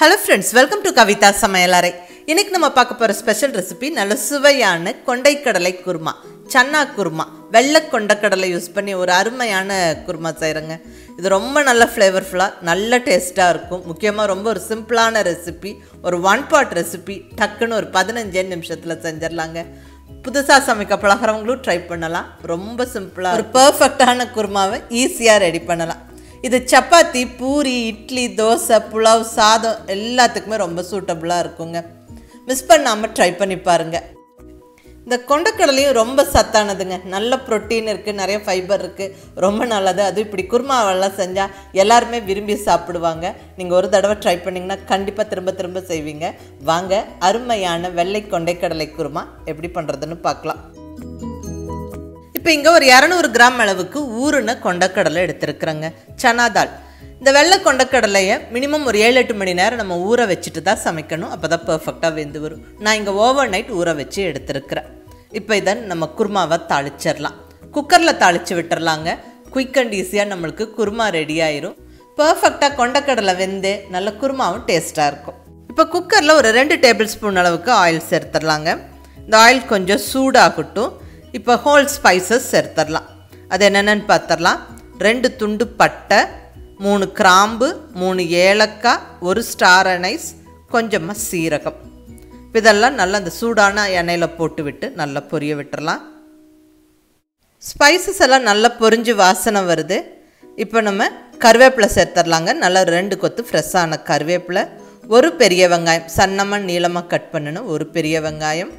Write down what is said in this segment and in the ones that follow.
hello friends welcome to Kavitha சமையலறை இன்னைக்கு நம்ம பார்க்க போகிற ஸ்பெஷல் ரெசிபி நல்ல சுவையான கொண்டைக்கடலை குருமா சன்னா குருமா வெள்ளை கொண்டக்கடலை யூஸ் பண்ணி ஒரு அருமையான குருமா செய்கிறேங்க இது ரொம்ப நல்ல ஃப்ளேவர்ஃபுல்லாக நல்ல டேஸ்ட்டாக இருக்கும் முக்கியமாக ரொம்ப ஒரு சிம்பிளான ரெசிபி ஒரு ஒன் பாட் ரெசிபி டக்குன்னு ஒரு பதினஞ்சே நிமிஷத்தில் செஞ்சிடலாங்க புதுசாக சமைக்க பழகிறவங்களும் ட்ரை பண்ணலாம் ரொம்ப சிம்பிளாக ஒரு பர்ஃபெக்டான குருமாவை ஈஸியாக ரெடி பண்ணலாம் இது சப்பாத்தி பூரி இட்லி தோசை புலாவ் சாதம் எல்லாத்துக்குமே ரொம்ப சூட்டபுளாக இருக்குங்க மிஸ் பண்ணாமல் ட்ரை பண்ணி பாருங்கள் இந்த கொண்டக்கடலையும் ரொம்ப சத்தானதுங்க நல்ல ப்ரோட்டீன் இருக்குது நிறைய ஃபைபர் இருக்குது ரொம்ப நல்லது அதுவும் இப்படி குருமாவெல்லாம் செஞ்சால் எல்லாருமே விரும்பி சாப்பிடுவாங்க நீங்கள் ஒரு தடவை ட்ரை பண்ணிங்கன்னா கண்டிப்பாக திரும்ப திரும்ப செய்வீங்க வாங்க அருமையான வெள்ளை கொண்டைக்கடலை குருமா எப்படி பண்ணுறதுன்னு பார்க்கலாம் இப்போ இங்கே ஒரு இரநூறு கிராம் அளவுக்கு ஊறுன கொண்டக்கடலை எடுத்துருக்குறேங்க சனா தால் இந்த வெள்ளை கொண்டக்கடலையை மினிமம் ஒரு ஏழு எட்டு மணி நேரம் நம்ம ஊற வச்சுட்டு தான் சமைக்கணும் அப்போ தான் பர்ஃபெக்டாக வெந்து வரும் நான் இங்கே ஓவர் நைட் ஊற வச்சு எடுத்துருக்கிறேன் இப்போ இதை நம்ம குருமாவை தாளிச்சிடலாம் குக்கரில் தாளித்து விட்டுறலாங்க குயிக் அண்ட் ஈஸியாக நம்மளுக்கு குருமா ரெடி ஆயிரும் பர்ஃபெக்டாக கொண்டக்கடலை வெந்து நல்ல குருமாவும் டேஸ்ட்டாக இருக்கும் இப்போ குக்கரில் ஒரு ரெண்டு டேபிள் ஸ்பூன் அளவுக்கு ஆயில் சேர்த்துடலாங்க இந்த ஆயில் கொஞ்சம் சூடாகட்டும் இப்போ ஹோல் ஸ்பைசஸ் சேர்த்துடலாம் அது என்னென்னு பார்த்துடலாம் ரெண்டு துண்டு பட்டை மூணு கிராம்பு மூணு ஏலக்காய் ஒரு ஸ்டார் அனைஸ் கொஞ்சமாக சீரகம் இதெல்லாம் நல்லா அந்த சூடான எண்ணெயில் போட்டு விட்டு நல்லா பொரிய விட்டுறலாம் ஸ்பைசஸ் எல்லாம் நல்லா பொரிஞ்சு வாசனை வருது இப்போ நம்ம கருவேப்பிலை சேர்த்துடலாங்க நல்லா ரெண்டு கொத்து ஃப்ரெஷ்ஷான கருவேப்பிலை ஒரு பெரிய வெங்காயம் சன்னமாக நீளமாக கட் பண்ணணும் ஒரு பெரிய வெங்காயம்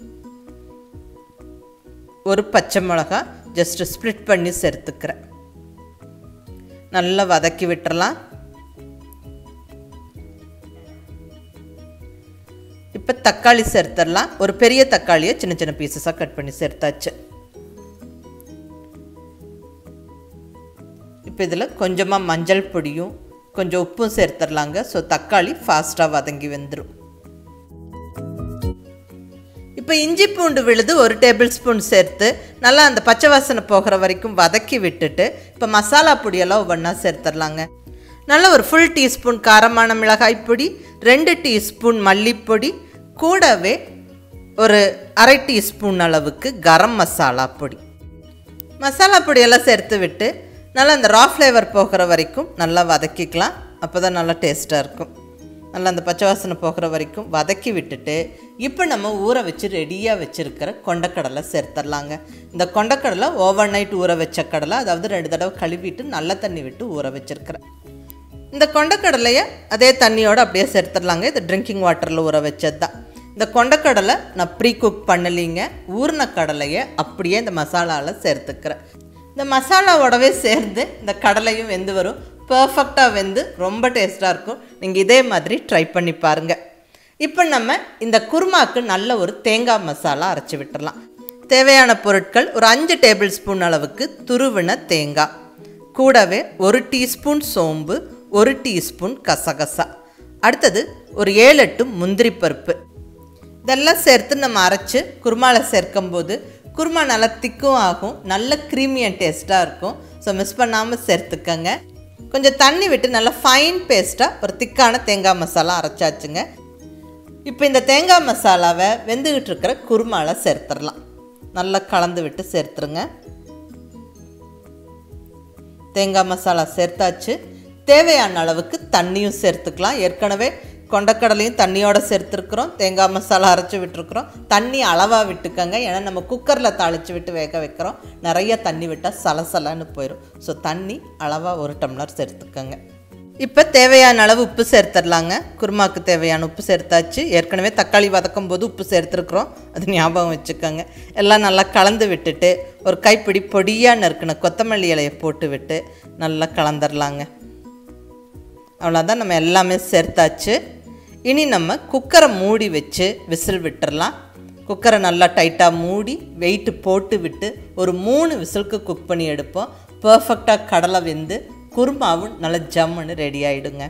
ஒரு பச்சை மிளகா ஜஸ்ட்டு ஸ்ப்ளிட் பண்ணி சேர்த்துக்கிறேன் நல்லா வதக்கி விட்டுறலாம் இப்போ தக்காளி சேர்த்துடலாம் ஒரு பெரிய தக்காளியை சின்ன சின்ன பீசஸாக கட் பண்ணி சேர்த்தாச்சு இப்போ இதில் கொஞ்சமாக மஞ்சள் பொடியும் கொஞ்சம் உப்பும் சேர்த்துடலாங்க ஸோ தக்காளி ஃபாஸ்ட்டாக வதங்கி வந்துடும் இப்போ இஞ்சி பூண்டு விழுது ஒரு டேபிள் ஸ்பூன் சேர்த்து நல்லா அந்த பச்சை வாசனை போகிற வரைக்கும் வதக்கி விட்டுட்டு இப்போ மசாலா பொடியெல்லாம் ஒவ்வொன்றா சேர்த்துடலாங்க நல்ல ஒரு ஃபுல் டீஸ்பூன் காரமான மிளகாய் பொடி ரெண்டு டீஸ்பூன் மல்லிப்பொடி கூடவே ஒரு அரை டீஸ்பூன் அளவுக்கு கரம் மசாலா பொடி மசாலா பொடியெல்லாம் சேர்த்து விட்டு நல்லா அந்த ரா ஃப்ளேவர் போகிற வரைக்கும் நல்லா வதக்கிக்கலாம் அப்போ தான் நல்லா டேஸ்ட்டாக இருக்கும் நல்லா அந்த பச்சை வாசனை போகிற வரைக்கும் வதக்கி விட்டுட்டு இப்போ நம்ம ஊற வச்சு ரெடியாக வச்சுருக்கிற கொண்டக்கடலை சேர்த்துடலாங்க இந்த கொண்டக்கடலை ஓவர் நைட் ஊற வச்ச கடலை அதாவது ரெண்டு தடவை கழுவிட்டு நல்ல தண்ணி விட்டு ஊற வச்சுருக்கிறேன் இந்த கொண்டக்கடலையை அதே தண்ணியோடு அப்படியே சேர்த்துடலாங்க இது ட்ரிங்கிங் வாட்டரில் ஊற வச்சது தான் இந்த கொண்டக்கடலை நான் ப்ரீ குக் பண்ணலிங்க ஊறின கடலையை அப்படியே இந்த மசாலாவில் சேர்த்துக்கிறேன் இந்த மசாலாவோடவே சேர்ந்து இந்த கடலையும் வெந்து வரும் பர்ஃபெக்டாக வெந்து ரொம்ப டேஸ்ட்டாக இருக்கும் நீங்கள் இதே மாதிரி ட்ரை பண்ணி பாருங்கள் இப்போ நம்ம இந்த குருமாக்கு நல்ல ஒரு தேங்காய் மசாலா அரைச்சி விட்டுறலாம் தேவையான பொருட்கள் ஒரு அஞ்சு டேபிள் ஸ்பூன் அளவுக்கு துருவின தேங்காய் கூடவே ஒரு டீஸ்பூன் சோம்பு ஒரு டீஸ்பூன் கசகசா அடுத்தது ஒரு ஏழு எட்டு முந்திரி பருப்பு இதெல்லாம் சேர்த்து நம்ம அரைச்சி குருமாவில் சேர்க்கும்போது குருமா நல்லா திக்கும் ஆகும் நல்ல க்ரீமி அண்ட் டேஸ்ட்டாக இருக்கும் ஸோ மிஸ் பண்ணாமல் சேர்த்துக்கங்க கொஞ்சம் தண்ணி விட்டு நல்லா ஃபைன் பேஸ்ட்டாக ஒரு திக்கான தேங்காய் மசாலா அரைச்சாச்சுங்க இப்போ இந்த தேங்காய் மசாலாவை வெந்துக்கிட்டு இருக்கிற குருமாவில் சேர்த்துடலாம் நல்லா கலந்து விட்டு சேர்த்துருங்க தேங்காய் மசாலா சேர்த்தாச்சு தேவையான அளவுக்கு தண்ணியும் சேர்த்துக்கலாம் ஏற்கனவே கொண்டக்கடலையும் தண்ணியோடு சேர்த்துருக்குறோம் தேங்காய் மசாலா அரைச்சி விட்டுருக்குறோம் தண்ணி அளவாக விட்டுக்கங்க ஏன்னா நம்ம குக்கரில் தாளித்து விட்டு வேக வைக்கிறோம் நிறைய தண்ணி விட்டால் சலசலன்னு போயிடும் ஸோ தண்ணி அளவாக ஒரு டம்ளர் சேர்த்துக்கங்க இப்போ தேவையான அளவு உப்பு சேர்த்துடலாங்க குருமாக்கு தேவையான உப்பு சேர்த்தாச்சு ஏற்கனவே தக்காளி வதக்கும் போது உப்பு சேர்த்துருக்குறோம் அது ஞாபகம் வச்சுக்கோங்க எல்லாம் நல்லா கலந்து விட்டுட்டு ஒரு கைப்பிடி பொடியாக நறுக்கின கொத்தமல்லி இலையை போட்டு விட்டு நல்லா கலந்துடலாங்க அவ்வளோதான் நம்ம எல்லாமே சேர்த்தாச்சு இனி நம்ம குக்கரை மூடி வச்சு விசில் விட்டுறலாம் குக்கரை நல்லா டைட்டாக மூடி வெயிட்டு போட்டு விட்டு ஒரு மூணு விசிலுக்கு குக் பண்ணி எடுப்போம் பர்ஃபெக்டாக கடலை வெந்து குருமாவும் நல்லா ஜம்முன்னு ரெடி ஆகிடுங்க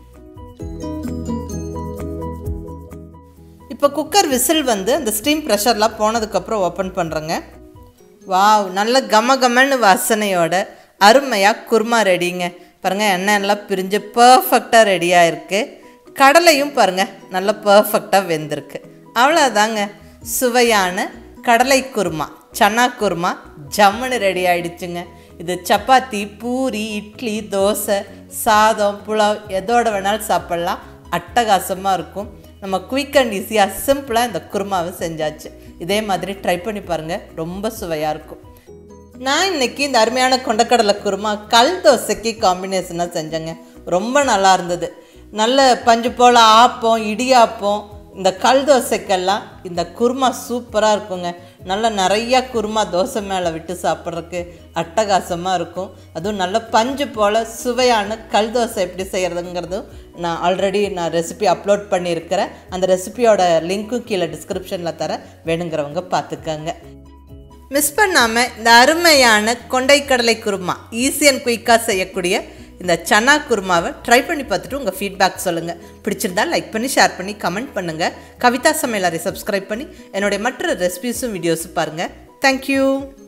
இப்போ குக்கர் விசில் வந்து அந்த ஸ்டீம் ப்ரெஷர்லாம் போனதுக்கப்புறம் ஓப்பன் பண்ணுறேங்க வாவ் நல்ல கம கமன்னு வாசனையோட அருமையாக குருமா ரெடிங்க பாருங்கள் எண்ணெய் எல்லாம் பிரிஞ்சு பர்ஃபெக்டாக ரெடியாக இருக்குது கடலையும் பாருங்க நல்லா பர்ஃபெக்டாக வெந்திருக்கு அவ்வளோதாங்க சுவையான கடலை குருமா சன்னா குருமா ஜம்முன்னு ரெடி ஆயிடுச்சுங்க இது சப்பாத்தி பூரி இட்லி தோசை சாதம் புலாவ் எதோட வேணாலும் சாப்பிட்லாம் அட்டகாசமாக இருக்கும் நம்ம குயிக் அண்ட் ஈஸியாக சிம்பிளாக இந்த குருமாவை செஞ்சாச்சு இதே மாதிரி ட்ரை பண்ணி பாருங்கள் ரொம்ப சுவையாக இருக்கும் நான் இன்னைக்கு இந்த அருமையான கொண்டக்கடலை குருமா கல் தோசைக்கு காம்பினேஷனாக செஞ்சேங்க ரொம்ப நல்லா இருந்தது நல்ல பஞ்சு போல் ஆப்பம் இடியாப்பம் இந்த கல் தோசைக்கெல்லாம் இந்த குருமா சூப்பராக இருக்குங்க நல்ல நிறைய குருமா தோசை மேலே விட்டு சாப்பிட்றதுக்கு அட்டகாசமாக இருக்கும் அதுவும் நல்ல பஞ்சு போல் சுவையான கல் தோசை எப்படி செய்கிறதுங்கிறதும் நான் ஆல்ரெடி நான் ரெசிபி அப்லோட் பண்ணியிருக்கிறேன் அந்த ரெசிபியோட லிங்க்கும் கீழே டிஸ்கிரிப்ஷனில் தர வேணுங்கிறவங்க பார்த்துக்கங்க மிஸ் பண்ணாமல் இந்த அருமையான கொண்டைக்கடலை குருமா ஈஸி அண்ட் குயிக்காக செய்யக்கூடிய இந்த சன்னா குருமாவை ட்ரை பண்ணி பார்த்துட்டு உங்கள் ஃபீட்பேக் சொல்லுங்கள் பிடிச்சிருந்தா லைக் பண்ணி ஷேர் பண்ணி கமெண்ட் பண்ணுங்கள் கவிதா சமையலரை சப்ஸ்கிரைப் பண்ணி என்னுடைய மற்ற ரெசிபிஸும் வீடியோஸும் பாருங்கள் தேங்க்யூ